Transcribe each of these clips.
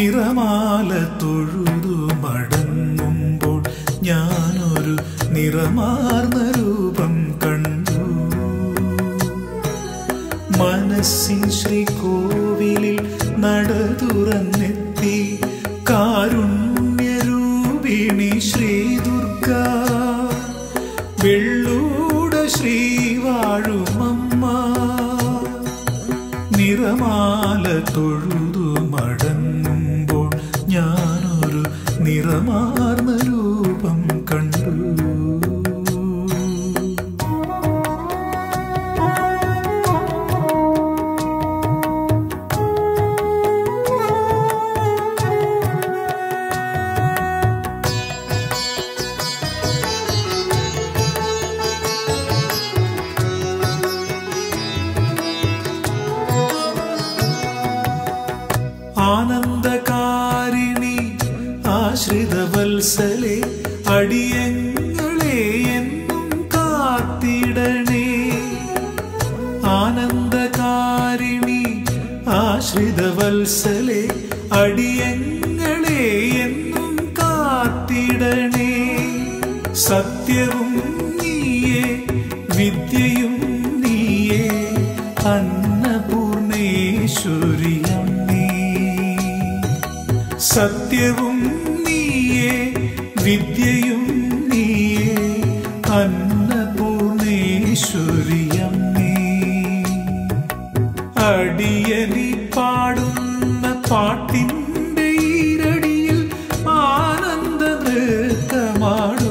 നിറമാല തൊഴുതു മടങ്ങുമ്പോൾ ഞാനൊരു നിറമാർന്ന രൂപം കണ്ടു മനസ്സിൻ ശ്രീകോവിലിൽ നട തുറന്നെത്തി കാരുണ്യരൂപിണി ശ്രീ ദുർഗ വെള്ളൂട ശ്രീവാഴുമമ്മ നിറമാല തൊഴുതു മടങ്ങുമ്പോൾ ഞാനൊരു നിറമാർന്ന രൂപം കണ്ടു ആനന്ദകാരിണി ആശ്രിതവത്സലെ അടിയങ്ങളെ എന്നും കാത്തിടണേ ആനന്ദകാരിണി ആശ്രിതവത്സലെ അടിയങ്ങളെ എന്നും കാത്തിടണേ സത്യവും നീയേ വിദ്യയും നീയേ അന്നപൂർണേശ്വരിയം നീ സത്യവും നീയേ വിദ്യയും നീയേ അന്നപൂർണേശ്വരിയം നീ അടിയനി പാടുന്ന പാട്ടിന്റെ ഈരടിയിൽ ആനന്ദ നൃത്തമാടൂ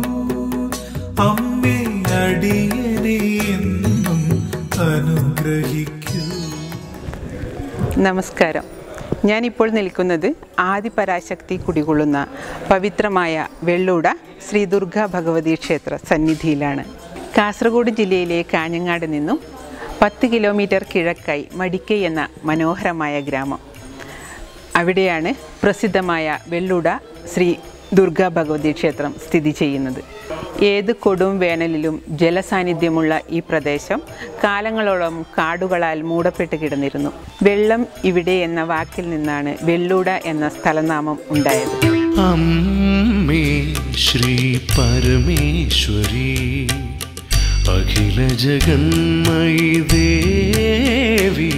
അമ്മേ അടിയനെ എന്നും അനുഗ്രഹിക്കൂ നമസ്കാരം ഞാനിപ്പോൾ നിൽക്കുന്നത് ആദിപരാശക്തി കുടികൊള്ളുന്ന പവിത്രമായ വെള്ളൂട ശ്രീ ദുർഗ ഭഗവതി ക്ഷേത്ര സന്നിധിയിലാണ് കാസർഗോഡ് ജില്ലയിലെ കാഞ്ഞങ്ങാട് നിന്നും പത്ത് കിലോമീറ്റർ കിഴക്കായി മടിക്കൈ എന്ന മനോഹരമായ ഗ്രാമം അവിടെയാണ് പ്രസിദ്ധമായ വെള്ളൂട ശ്രീ ദുർഗ ഭഗവതി ക്ഷേത്രം സ്ഥിതി ചെയ്യുന്നത് ഏത് കൊടും വേനലിലും ജലസാന്നിധ്യമുള്ള ഈ പ്രദേശം കാലങ്ങളോളം കാടുകളാൽ മൂടപ്പെട്ട് കിടന്നിരുന്നു വെള്ളം ഇവിടെ എന്ന വാക്കിൽ നിന്നാണ് വെള്ളൂട എന്ന സ്ഥലനാമം ഉണ്ടായത് അമ്മേ ശ്രീ പരമേശ്വരി അഖില ജഗന്മയി ദേവി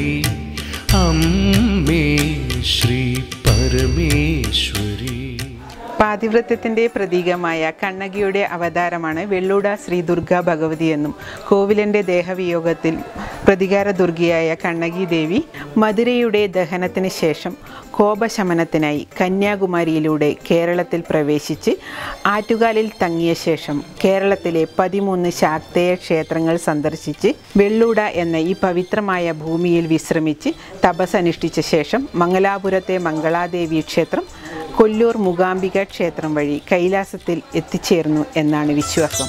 അമ്മേ ശ്രീ പരമേശ്വരി പാതിവ്രത്യത്തിൻ്റെ പ്രതീകമായ കണ്ണകിയുടെ അവതാരമാണ് വെള്ളൂട ശ്രീ ദുർഗ ഭഗവതി എന്നും കോവിലൻ്റെ ദേഹവിയോഗത്തിൽ പ്രതികാര ദുർഗിയായ കണ്ണകി ദേവി മധുരയുടെ ദഹനത്തിന് ശേഷം കോപശമനത്തിനായി കന്യാകുമാരിയിലൂടെ കേരളത്തിൽ പ്രവേശിച്ച് ആറ്റുകാലിൽ തങ്ങിയ ശേഷം കേരളത്തിലെ പതിമൂന്ന് ശാക്തേയ ക്ഷേത്രങ്ങൾ സന്ദർശിച്ച് വെള്ളൂട എന്ന ഈ പവിത്രമായ ഭൂമിയിൽ വിശ്രമിച്ച് തപസ്സനുഷ്ഠിച്ച ശേഷം മംഗലാപുരത്തെ മംഗളാദേവി ക്ഷേത്രം കൊല്ലൂർ മൂകാംബിക ക്ഷേത്രം വഴി കൈലാസത്തിൽ എത്തിച്ചേർന്നു എന്നാണ് വിശ്വാസം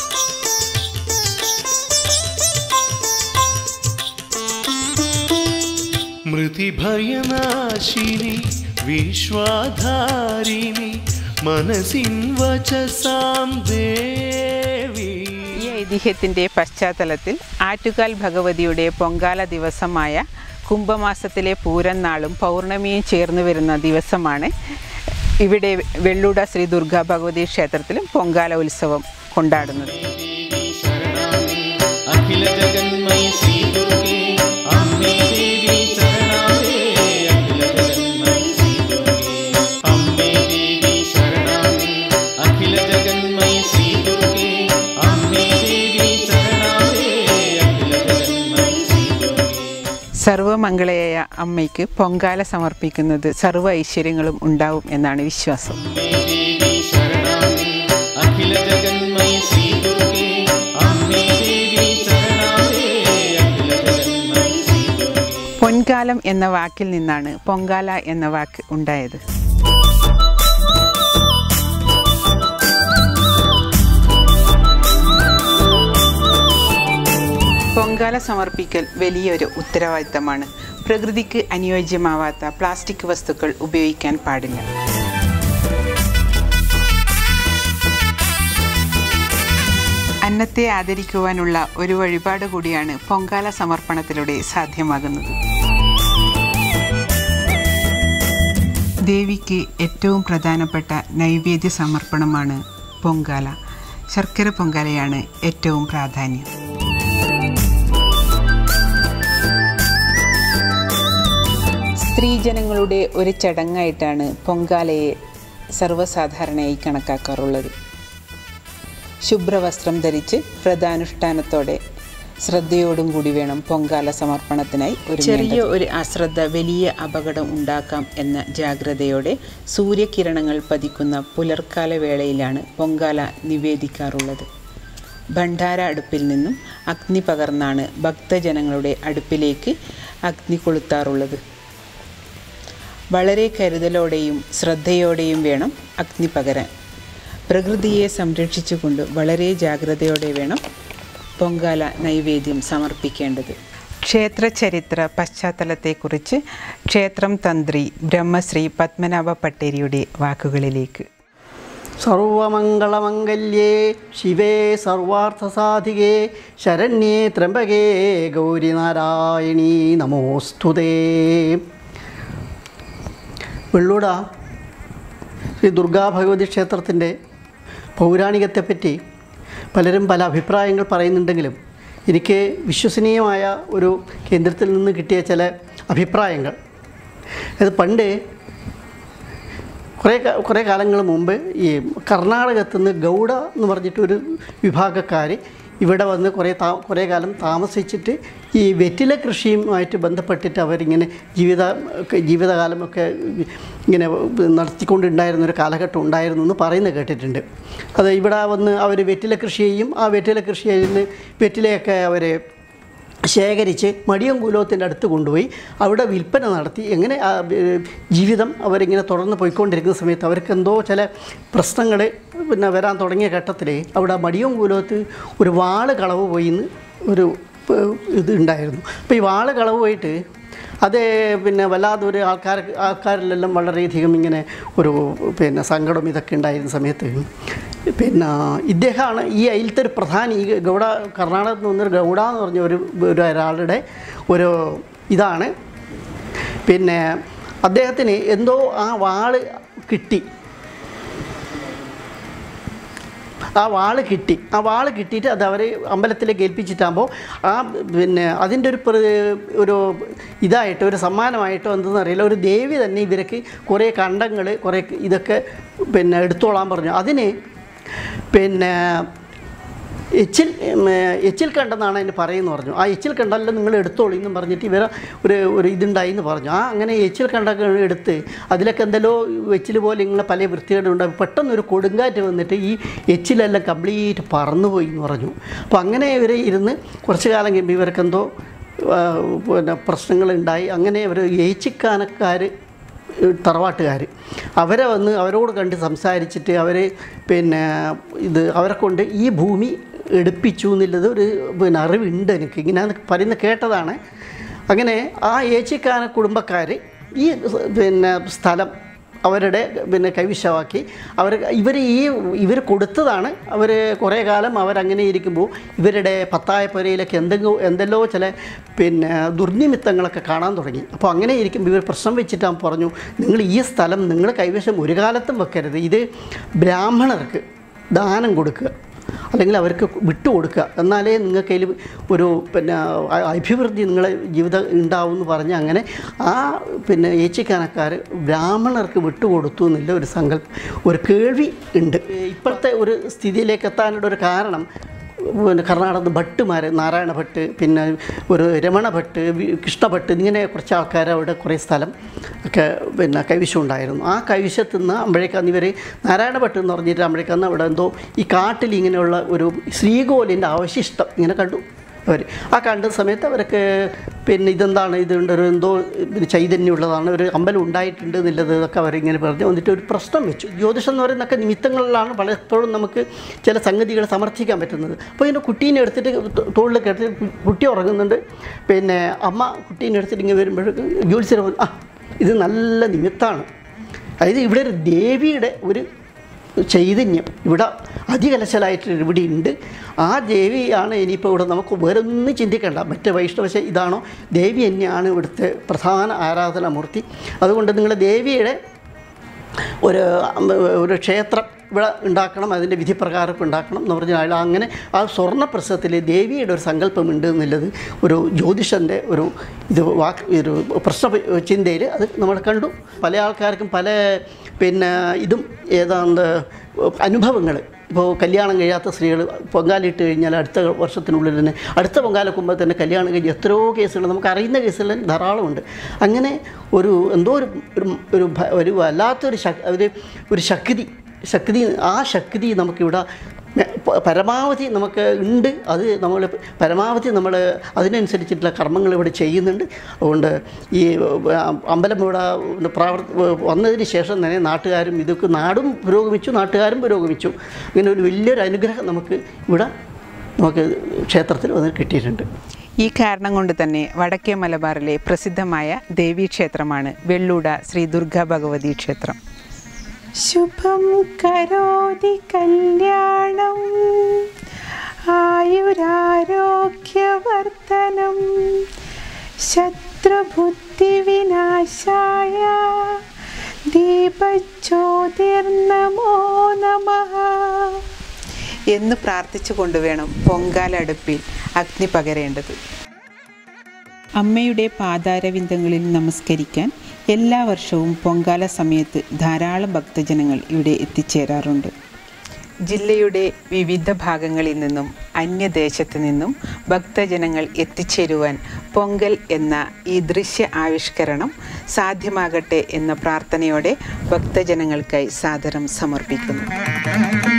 മൃതിഭയനാശിനി വിശ്വാധാരിണി മനസ്സിൻ വചസാം ദേവി ഈ ഐതിഹ്യത്തിൻ്റെ പശ്ചാത്തലത്തിൽ ആറ്റുകാൽ ഭഗവതിയുടെ പൊങ്കാല ദിവസമായ കുംഭമാസത്തിലെ പൂരം നാളും പൗർണമിയും ചേർന്ന് വരുന്ന ദിവസമാണ് ഇവിടെ വെള്ളൂട ശ്രീ ദുർഗാ ഭഗവതി ക്ഷേത്രത്തിലും പൊങ്കാല ഉത്സവം കൊണ്ടാടുന്നത് അഖില ജഗന്മയി ശ്രീ ദുർഗേ അമ്മേ ദേവി ശരണാമേ അഖില ജഗന്മയി ശ്രീ ദുർഗേ അമ്മേ ദേവി ശരണാമേ അഖില ജഗന്മയി ശ്രീ ദുർഗേ അമ്മേ ദേവി ശരണാമേ അഖില ജഗന്മയി ശ്രീ ദുർഗേ സർവമംഗളയായ അമ്മയ്ക്ക് പൊങ്കാല സമർപ്പിക്കുന്നത് സർവ്വ ഐശ്വര്യങ്ങളും ഉണ്ടാവും എന്നാണ് വിശ്വാസം ദേവി ശരണാമേ അഖില ജഗന്മയി ശ്രീ ദുർഗേ അമ്മേ ദേവി ശരണാമേ അഖില ജഗന്മയി ശ്രീ ദുർഗേ പൊൻകാലം എന്ന വാക്കിൽ നിന്നാണ് പൊങ്കാല എന്ന വാക്ക് ഉണ്ടായത് പൊങ്കാല സമർപ്പിക്കൽ വലിയൊരു ഉത്തരവാദിത്തമാണ് പ്രകൃതിക്ക് അനുയോജ്യമാവാത്ത പ്ലാസ്റ്റിക് വസ്തുക്കൾ ഉപയോഗിക്കാൻ പാടില്ല അന്നത്തെ ആദരിക്കുവാനുള്ള ഒരു വഴിപാട് കൂടിയാണ് പൊങ്കാല സമർപ്പണത്തിലൂടെ സാധ്യമാകുന്നത് ദേവിക്ക് ഏറ്റവും പ്രധാനപ്പെട്ട നൈവേദ്യ സമർപ്പണമാണ് പൊങ്കാല ശർക്കര പൊങ്കാലയാണ് ഏറ്റവും പ്രാധാന്യം സ്ത്രീജനങ്ങളുടെ ഒരു ചടങ്ങായിട്ടാണ് പൊങ്കാലയെ സർവ്വസാധാരണയായി കണക്കാക്കാറുള്ളത് ശുഭ്രവസ്ത്രം ധരിച്ച് വ്രതാനുഷ്ഠാനത്തോടെ ശ്രദ്ധയോടും കൂടി വേണം പൊങ്കാല സമർപ്പണത്തിനായി ഒരു ചെറിയ ഒരു അശ്രദ്ധ വലിയ അപകടം ഉണ്ടാക്കാം എന്ന ജാഗ്രതയോടെ സൂര്യകിരണങ്ങൾ പതിക്കുന്ന പുലർക്കാല വേളയിലാണ് പൊങ്കാല നിവേദിക്കാറുള്ളത് ഭണ്ഡാര അടുപ്പിൽ നിന്നും അഗ്നി പകർന്നാണ് ഭക്തജനങ്ങളുടെ അടുപ്പിലേക്ക് അഗ്നി കൊളുത്താറുള്ളത് വളരെ കരുതലോടെയും ശ്രദ്ധയോടെയും വേണം അഗ്നി പകരാൻ പ്രകൃതിയെ സംരക്ഷിച്ചുകൊണ്ട് വളരെ ജാഗ്രതയോടെ വേണം പൊങ്കാല നൈവേദ്യം സമർപ്പിക്കേണ്ടത് ക്ഷേത്ര ചരിത്ര പശ്ചാത്തലത്തെക്കുറിച്ച് ക്ഷേത്രം തന്ത്രി ബ്രഹ്മശ്രീ പത്മനാഭ പട്ടേരിയുടെ വാക്കുകളിലേക്ക് സർവമംഗളമംഗല്യേ ശിവേ സർവാർത്ഥസാധികേ ശരണ്യേ ത്രംബകേ ഗൗരിനാരായണീ നമോസ്തുതേ വെള്ളൂട ശ്രീ ദുർഗാ ഭഗവതി ക്ഷേത്രത്തിൻ്റെ പൗരാണികത്തെപ്പറ്റി പലരും പല അഭിപ്രായങ്ങൾ പറയുന്നുണ്ടെങ്കിലും എനിക്ക് വിശ്വസനീയമായ ഒരു കേന്ദ്രത്തിൽ നിന്ന് കിട്ടിയ ചില അഭിപ്രായങ്ങൾ അത് പണ്ട് കുറേ ക- കുറേ കാലങ്ങൾ മുമ്പ് ഈ കർണാടകത്തിൽ നിന്ന് ഗൗഡ എന്ന് പറഞ്ഞിട്ട് ഒരു വിഭാഗക്കാർ ഇവിടെ വന്ന് കുറേ താ കുറേ കാലം താമസിച്ചിട്ട് ഈ വെറ്റില കൃഷിയുമായിട്ട് ബന്ധപ്പെട്ടിട്ട് അവരിങ്ങനെ ജീവിത ഒക്കെ ജീവിതകാലമൊക്കെ ഇങ്ങനെ നടത്തിക്കൊണ്ടുണ്ടായിരുന്ന ഒരു കാലഘട്ടം ഉണ്ടായിരുന്നു എന്ന് പറയുന്നത് കേട്ടിട്ടുണ്ട് അത് ഇവിടെ വന്ന് അവർ വെറ്റില കൃഷി ചെയ്യും ആ വെറ്റില കൃഷി ചെയ്യുന്ന വെറ്റിലയൊക്കെ അവർ ശേഖരിച്ച് മടിയം കുലോത്തിൻ്റെ അടുത്ത് കൊണ്ടുപോയി അവിടെ വിൽപ്പന നടത്തി എങ്ങനെ ആ, ഏ, ജീവിതം അവരിങ്ങനെ തുടർന്ന് പോയിക്കൊണ്ടിരിക്കുന്ന സമയത്ത് അവർക്ക് എന്തോ ചില പ്രശ്നങ്ങൾ പിന്നെ വരാൻ തുടങ്ങിയ ഘട്ടത്തിൽ അവിടെ മടിയം കുലോത്ത് ഒരു വാള് കളവ് പോയി എന്ന് ഒരു ഏ, ഇത് ഉണ്ടായിരുന്നു അപ്പോൾ ഈ വാള് കളവ് പോയിട്ട് അത് പിന്നെ വല്ലാതെ ഒരു ആൾക്കാർ ആൾക്കാരിലെല്ലാം വളരെയധികം ഇങ്ങനെ ഒരു പിന്നെ സങ്കടം ഇതൊക്കെ ഉണ്ടായിരുന്ന സമയത്ത് പിന്നെ ഇദ്ദേഹമാണ് ഈ അതിലത്തെ ഒരു പ്രധാന ഈ ഗൗഡ കർണാടകത്തിൽ നിന്നൊരു ഗൗഡ എന്ന് പറഞ്ഞ ഒരു ഒരു ഒരാളുടെ ഒരു ഇതാണ് പിന്നെ അദ്ദേഹത്തിന് എന്തോ ആ വാള് കിട്ടി ആ വാള് കിട്ടി ആ വാള് കിട്ടിയിട്ട് അത് അവർ അമ്പലത്തിലേക്ക് ഏൽപ്പിച്ചിട്ടാകുമ്പോൾ ആ പിന്നെ അതിൻ്റെ ഒരു പ്ര- ഒരു ഇതായിട്ട് ഒരു സമ്മാനമായിട്ടോ എന്തെന്ന് അറിയില്ല ഒരു ദേവി തന്നെ ഇവർക്ക് കുറേ കണ്ടങ്ങൾ കുറേ ഇതൊക്കെ പിന്നെ എടുത്തോളാൻ പറഞ്ഞു അതിന് പിന്നെ എച്ചിൽ ഉം, എച്ചിൽ കണ്ടെന്നാണ് അതിന് പറയുന്നത് പറഞ്ഞു ആ എച്ചിൽ കണ്ടല്ല നിങ്ങൾ എടുത്തോളൂ എന്നും പറഞ്ഞിട്ട് ഇവർ ഒരു ഒരു ഇതുണ്ടായി എന്ന് പറഞ്ഞു ആ അങ്ങനെ എച്ചിൽ കണ്ടൊക്കെ എടുത്ത് അതിലൊക്കെ എന്തെല്ലോ എച്ചിൽ പോലെ ഇങ്ങനെ പല വൃത്തികേടുണ്ടായി പെട്ടെന്ന് ഒരു കൊടുങ്കാറ്റ് വന്നിട്ട് ഈ എച്ചിലെല്ലാം കംപ്ലീറ്റ് പറന്നുപോയി എന്ന് പറഞ്ഞു അപ്പോൾ അങ്ങനെ ഇവർ ഇരുന്ന് കുറച്ച് കാലം കഴിയുമ്പോൾ ഇവർക്കെന്തോ ആ, പിന്നെ പ്രശ്നങ്ങളുണ്ടായി അങ്ങനെ അവർ ഏച്ചിക്കാനക്കാർ തറവാട്ടുകാർ അവരെ വന്ന് അവരോട് കണ്ട് സംസാരിച്ചിട്ട് അവർ പിന്നെ ഇത് അവരെ കൊണ്ട് ഈ ഭൂമി എടുപ്പിച്ചു എന്നുള്ളത് ഒരു പിന്നെ അറിവുണ്ട് എനിക്ക് ഇങ്ങനെ പറയുന്ന കേട്ടതാണ് അങ്ങനെ ആ ഏച്ചിക്കാന കുടുംബക്കാർ ഈ പിന്നെ സ്ഥലം അവരുടെ പിന്നെ കൈവശമാക്കി അവർ ഇവർ ഈ ഇവർ കൊടുത്തതാണ് അവർ കുറേ കാലം അവരങ്ങനെ ഇരിക്കുമ്പോൾ ഇവരുടെ പത്തായ പുരയിലൊക്കെ എന്തെങ്കിലും എന്തെല്ലോ ചില പിന്നെ ദുർനിമിത്തങ്ങളൊക്കെ കാണാൻ തുടങ്ങി അപ്പോൾ അങ്ങനെ ഇരിക്കുമ്പോൾ ഇവർ പ്രശ്നം വെച്ചിട്ട് അവൻ പറഞ്ഞു നിങ്ങൾ ഈ സ്ഥലം നിങ്ങൾ കൈവശം ഒരു കാലത്തും വെക്കരുത് ഇത് ബ്രാഹ്മണർക്ക് ദാനം കൊടുക്കുക അല്ലെങ്കിൽ അവർക്ക് വിട്ടുകൊടുക്കുക എന്നാലേ നിങ്ങൾക്ക് അതിൽ ഒരു പിന്നെ അ- അഭിവൃദ്ധി നിങ്ങളെ ജീവിതം ഉണ്ടാവും എന്ന് പറഞ്ഞ് അങ്ങനെ ആ പിന്നെ ഏച്ചിക്കാനക്കാർ ബ്രാഹ്മണർക്ക് വിട്ടുകൊടുത്തു എന്നുള്ള ഒരു സങ്കല്പം ഒരു കേൾവി ഉണ്ട് ഇപ്പോഴത്തെ ഒരു സ്ഥിതിയിലേക്ക് എത്താനുള്ള ഒരു കാരണം പിന്നെ കർണാടക ഭട്ടുമാർ നാരായണ ഭട്ട് പിന്നെ ഒരു രമണ ഭട്ട് വി- കൃഷ്ണഭട്ട് ഇങ്ങനെ കുറച്ച് ആൾക്കാർ അവിടെ കുറേ സ്ഥലം ഒക്കെ പിന്നെ കൈവശം ഉണ്ടായിരുന്നു ആ കൈവശത്ത് നിന്ന് അമ്പഴേക്കാന്ന് ഇവർ നാരായണ ഭട്ട് എന്ന് പറഞ്ഞിട്ട് അമ്പഴേക്കാന്ന് അവിടെ എന്തോ ഈ കാട്ടിൽ ഇങ്ങനെയുള്ള ഒരു ശ്രീകോലിൻ്റെ അവശിഷ്ടം ഇങ്ങനെ കണ്ടു അവർ ആ കണ്ട സമയത്ത് അവർക്ക് പിന്നെ ഇതെന്താണ് ഇതുണ്ട് ഒരു എന്തോ പിന്നെ ചൈതന്യമുള്ളതാണ് ഒരു അമ്പലം ഉണ്ടായിട്ടുണ്ട് എന്നുള്ളത് ഇതൊക്കെ അവരിങ്ങനെ പറഞ്ഞ് വന്നിട്ട് ഒരു പ്രശ്നം വെച്ചു ജ്യോതിഷം എന്ന് പറയുന്നതൊക്കെ നിമിത്തങ്ങളിലാണ് പലപ്പോഴും നമുക്ക് ചില സംഗതികൾ സമർത്ഥിക്കാൻ പറ്റുന്നത് അപ്പോൾ ഇങ്ങനെ കുട്ടീനെ എടുത്തിട്ട് തോളിലൊക്കെ എടുത്തിട്ട് കുട്ടി ഉറങ്ങുന്നുണ്ട് പിന്നെ അമ്മ കുട്ടീനെ എടുത്തിട്ട് ഇങ്ങനെ വരുമ്പോഴേക്കും ജ്യോതിഷം പറഞ്ഞു, ആ ഇത് നല്ല നിമിത്തമാണ് അതായത് ഇവിടെ ഒരു ദേവിയുടെ ഒരു ചൈതന്യം ഇവിടെ അതികലശലായിട്ട് ഇവിടെ ഉണ്ട് ആ ദേവിയാണ് ഇനിയിപ്പോൾ ഇവിടെ നമുക്ക് വേറെ ഒന്നും ചിന്തിക്കേണ്ട മറ്റേ വൈഷ്ണവ ശ- ഇതാണോ ദേവി തന്നെയാണ് ഇവിടുത്തെ പ്രധാന ആരാധനാമൂർത്തി അതുകൊണ്ട് നിങ്ങൾ ദേവിയുടെ ഒരു ഉം, ഒരു ക്ഷേത്രം ഇവിടെ ഉണ്ടാക്കണം അതിൻ്റെ വിധിപ്രകാരം ഉണ്ടാക്കണം എന്ന് പറഞ്ഞാൽ അയാൾ അങ്ങനെ ആ സ്വർണ്ണപ്രസവത്തിൽ ദേവിയുടെ ഒരു സങ്കല്പമുണ്ട് എന്നുള്ളത് ഒരു ജ്യോതിഷൻ്റെ ഒരു ഇത് വാക്ക് ഒരു പ്രശ്ന ചിന്തയിൽ അത് നമ്മൾ കണ്ടു പല ആൾക്കാർക്കും പല പിന്നെ ഇതും ഏതാണ്ട് അനുഭവങ്ങൾ ഇപ്പോൾ കല്യാണം കഴിയാത്ത സ്ത്രീകൾ പൊങ്കാലിട്ട് കഴിഞ്ഞാൽ അടുത്ത വർഷത്തിനുള്ളിൽ തന്നെ അടുത്ത പൊങ്കാലക്കുമ്പോൾ തന്നെ കല്യാണം കഴിഞ്ഞ് എത്രയോ കേസുകൾ നമുക്ക് അറിയുന്ന കേസുകൾ ധാരാളമുണ്ട് അങ്ങനെ ഒരു എന്തോ ഒരു ഒരു- ഒരു ഭ- ഒരു വല്ലാത്തൊരു ശക് ഒരു ഒരു ശക്തി ശക്തി ആ ശക്തി നമുക്കിവിടെ മെ- പ- പരമാവധി നമുക്ക് ഉണ്ട് അത് നമ്മൾ പരമാവധി നമ്മൾ അതിനനുസരിച്ചിട്ടുള്ള കർമ്മങ്ങൾ ഇവിടെ ചെയ്യുന്നുണ്ട് അതുകൊണ്ട് ഈ ആ, അമ്പലം ഇവിടെ പ്രാവർ വന്നതിന് ശേഷം തന്നെ നാട്ടുകാരും ഇതൊക്കെ നാടും പുരോഗമിച്ചു നാട്ടുകാരും പുരോഗമിച്ചു ഇങ്ങനെ ഒരു വലിയൊരു അനുഗ്രഹം നമുക്ക് ഇവിടെ നമുക്ക് ക്ഷേത്രത്തിൽ വന്ന് കിട്ടിയിട്ടുണ്ട് ഈ കാരണം കൊണ്ട് തന്നെ വടക്കേ മലബാറിലെ പ്രസിദ്ധമായ ദേവീക്ഷേത്രമാണ് വെള്ളൂട ശ്രീ ദുർഗാ ഭഗവതി ക്ഷേത്രം ശുഭം കരോതി കല്യാണം ആയുരാരോഗ്യവർദ്ധനം ശത്രുബുദ്ധിവിനാശായ ദീപജ്യോതിർനമോ നമഃ എന്ന് പ്രാർത്ഥിച്ചുകൊണ്ട് വേണം പൊങ്കാലടുപ്പിൽ അഗ്നി പകരേണ്ടത് അമ്മയുടെ പാതാരവിന്ദങ്ങളിൽ നമസ്കരിക്കാൻ എല്ലാ വർഷവും പൊങ്കാല സമയത്ത് ധാരാളം ഭക്തജനങ്ങൾ ഇവിടെ എത്തിച്ചേരാറുണ്ട് ജില്ലയുടെ വിവിധ ഭാഗങ്ങളിൽ നിന്നും അന്യദേശത്ത് നിന്നും ഭക്തജനങ്ങൾ എത്തിച്ചേരുവാൻ പൊങ്കൽ എന്ന ഈ ദൃശ്യ ആവിഷ്കരണം സാധ്യമാകട്ടെ എന്ന പ്രാർത്ഥനയോടെ ഭക്തജനങ്ങൾക്കായി സാദരം സമർപ്പിക്കുന്നു